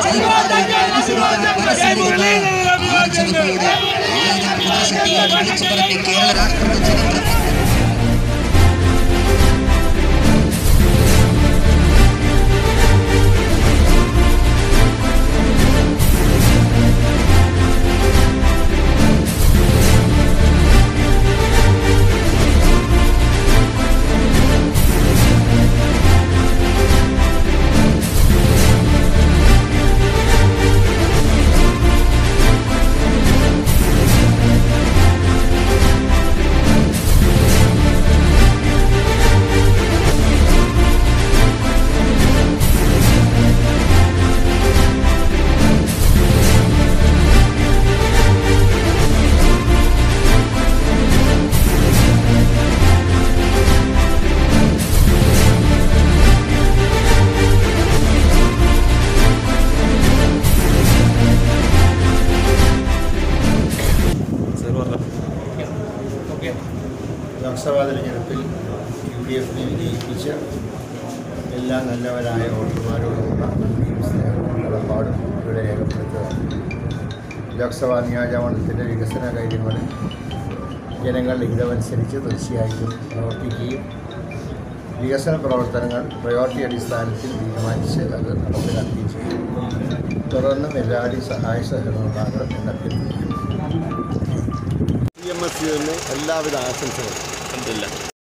കേരള രാഷ്ട്രീയ ചരിത്രത്തിൽ ലോക്സഭാ തെരഞ്ഞെടുപ്പിൽ യു ഡി എഫിനെ വിജയിപ്പിച്ച എല്ലാ നല്ലവരായ വോട്ടർമാരോടുള്ള നന്ദിയും സ്നേഹവും കടപ്പാടും ഇവിടെ രേഖപ്പെടുത്തുക ലോക്സഭാ നിയോജകമണ്ഡലത്തിൻ്റെ വികസന കാര്യങ്ങളിൽ ജനങ്ങളുടെ ഹിതമനുസരിച്ച് തീർച്ചയായിട്ടും പ്രവർത്തിക്കുകയും വികസന പ്രവർത്തനങ്ങൾ പ്രയോറിറ്റി അടിസ്ഥാനത്തിൽ തീരുമാനിച്ച് അത് നടപ്പിലാക്കുകയും ചെയ്യും തുടർന്നും എല്ലാവരുടെയും സഹായ സഹകരണം ഉണ്ടാകണം എന്ന് അഭ്യർത്ഥിക്കുന്നു സി എം എസ് യുവിന് എല്ലാവിധ ആശംസകളും